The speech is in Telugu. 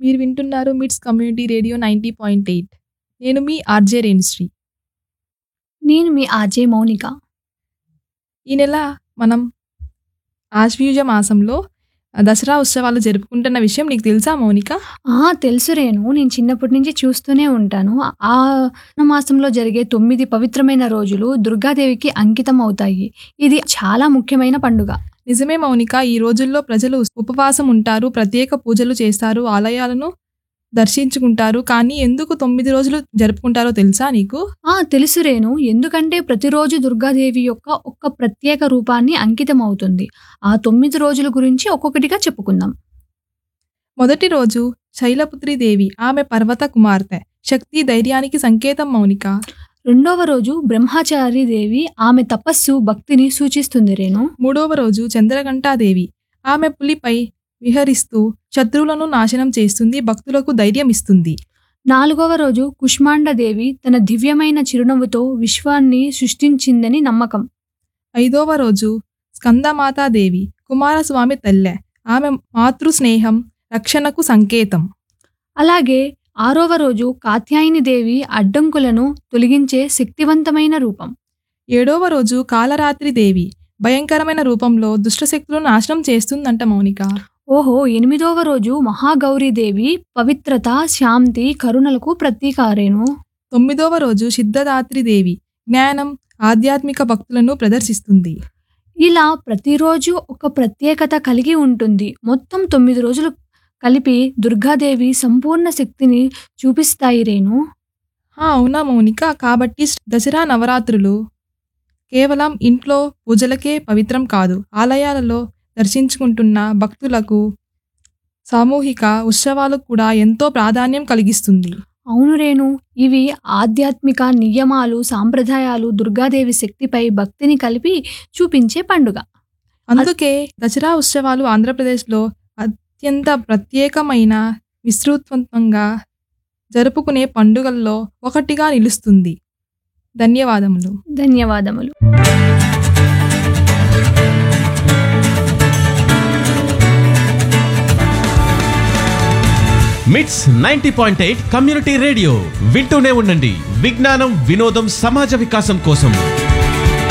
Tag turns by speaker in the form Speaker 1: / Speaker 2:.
Speaker 1: మీరు వింటున్నారు MITS community radio ninety point eight నేను మీ ఆర్జే రేణుశ్రీ
Speaker 2: నేను మీ ఆర్జే మౌనిక
Speaker 1: ఈ నెల మనం ఆశ్వీజ మాసంలో దసరా ఉత్సవాలు జరుపుకుంటున్న విషయం నీకు తెలుసా మౌనిక
Speaker 2: ఆ తెలుసు రేణు నేను చిన్నప్పటి నుంచి చూస్తూనే ఉంటాను ఆ మాసంలో జరిగే తొమ్మిది పవిత్రమైన రోజులు దుర్గాదేవికి అంకితం అవుతాయి ఇది చాలా ముఖ్యమైన పండుగ
Speaker 1: నిజమే మౌనిక ఈ రోజుల్లో ప్రజలు ఉపవాసం ఉంటారు ప్రత్యేక పూజలు చేస్తారు ఆలయాలను దర్శించుకుంటారు కానీ ఎందుకు తొమ్మిది రోజులు జరుపుకుంటారో తెలుసా నీకు
Speaker 2: ఆ తెలుసు రేణు ఎందుకంటే ప్రతిరోజు దుర్గాదేవి యొక్క ఒక్క ప్రత్యేక రూపాన్ని అంకితం అవుతుంది ఆ తొమ్మిది రోజుల గురించి ఒక్కొక్కటిగా చెప్పుకుందాం
Speaker 1: మొదటి రోజు శైలపుత్రి దేవి ఆమె పర్వత కుమార్తె శక్తి ధైర్యానికి సంకేతం మౌనిక
Speaker 2: రెండవ రోజు బ్రహ్మచారి దేవి ఆమె తపస్సు భక్తిని సూచిస్తుంది రేణు
Speaker 1: మూడవ రోజు చంద్రఘంటాదేవి ఆమె పులిపై విహరిస్తూ శత్రువులను నాశనం చేస్తుంది భక్తులకు ధైర్యం ఇస్తుంది
Speaker 2: నాలుగవ రోజు కుష్మాండదేవి తన దివ్యమైన చిరునవ్వుతో విశ్వాన్ని సృష్టించిందని నమ్మకం
Speaker 1: ఐదవ రోజు స్కందమాతాదేవి కుమారస్వామి తల్లె ఆమె మాతృ స్నేహం రక్షణకు సంకేతం
Speaker 2: అలాగే ఆరవ రోజు కాత్యాయని దేవి అడ్డంకులను తొలగించే శక్తివంతమైన రూపం
Speaker 1: ఏడవ రోజు కాలరాత్రి దేవి భయంకరమైన రూపంలో దుష్టశక్తులను నాశనం చేస్తుందంట మౌనిక
Speaker 2: ఓహో ఎనిమిదవ రోజు మహాగౌరీదేవి పవిత్రత శాంతి కరుణలకు ప్రతీకారేను
Speaker 1: తొమ్మిదవ రోజు సిద్ధదాత్రి దేవి జ్ఞానం ఆధ్యాత్మిక భక్తులను ప్రదర్శిస్తుంది
Speaker 2: ఇలా ప్రతిరోజు ఒక ప్రత్యేకత కలిగి ఉంటుంది మొత్తం తొమ్మిది రోజులు కలిపి దుర్గాదేవి సంపూర్ణ శక్తిని చూపిస్తాయి రేణు
Speaker 1: ఆ, అవునా మౌనిక కాబట్టి దసరా నవరాత్రులు కేవలం ఇంట్లో పూజలకే పవిత్రం కాదు ఆలయాలలో దర్శించుకుంటున్న భక్తులకు సామూహిక ఉత్సవాలకు కూడా ఎంతో ప్రాధాన్యం కలిగిస్తుంది
Speaker 2: అవును రేణు ఇవి ఆధ్యాత్మిక నియమాలు సాంప్రదాయాలు దుర్గాదేవి శక్తిపై భక్తిని కలిపి చూపించే పండుగ
Speaker 1: అందుకే దసరా ఉత్సవాలు ఆంధ్రప్రదేశ్లో అత్యంత ప్రత్యేకమైన విస్తృతంగా జరుపుకునే పండుగల్లో ఒకటిగా నిలుస్తుంది ధన్యవాదములు
Speaker 2: ధన్యవాదములు
Speaker 3: MITS ninety point eight community radio వింటూనే ఉండండి విజ్ఞానం వినోదం సమాజ వికాసం కోసం